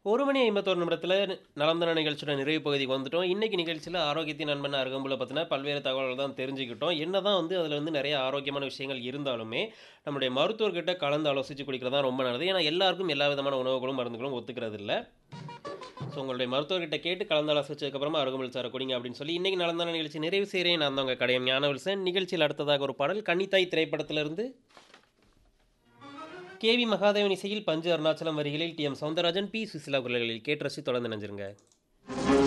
ஒரு மணி ஐம்பத்தோரு நிமிடத்தில் நலந்தன நிகழ்ச்சியோட நிறைவு பகுதிக்கு வந்துட்டோம் இன்னைக்கு நிகழ்ச்சியில் ஆரோக்கியத்தின் நண்பன் அருகம்புல பற்றின பல்வேறு தகவல்கள் தான் தெரிஞ்சுக்கிட்டோம் என்ன தான் வந்து அதில் வந்து நிறைய ஆரோக்கியமான விஷயங்கள் இருந்தாலுமே நம்முடைய மருத்துவர்கிட்ட கலந்து ஆலோசித்து குடிக்கிறது தான் ரொம்ப நல்லது ஏன்னா எல்லாருக்கும் எல்லா விதமான உணவுகளும் மருந்துகளும் ஒத்துக்கிறது இல்லை ஸோ உங்களுடைய மருத்துவர்கிட்ட கேட்டு கலந்து ஆலோசிச்சதுக்கப்புறமா அருகம்புல் சாரை குடிங்க அப்படின்னு சொல்லி இன்னைக்கு நடந்தான நிகழ்ச்சி நிறைவு செய்கிறேன் நான் தான் உங்கள் கடையம் ஞானவில்சன் நிகழ்ச்சியில் அடுத்ததாக ஒரு பாடல் கன்னித்தாய் திரைப்படத்திலிருந்து கேவி மகாதேவன் இசையில் பஞ்சு அருணாச்சலம் வரிகளில் T M Soundararajan P Susheela குரல்களில் கேட்டு ரசி தொடர்ந்து நினைஞ்சிருங்க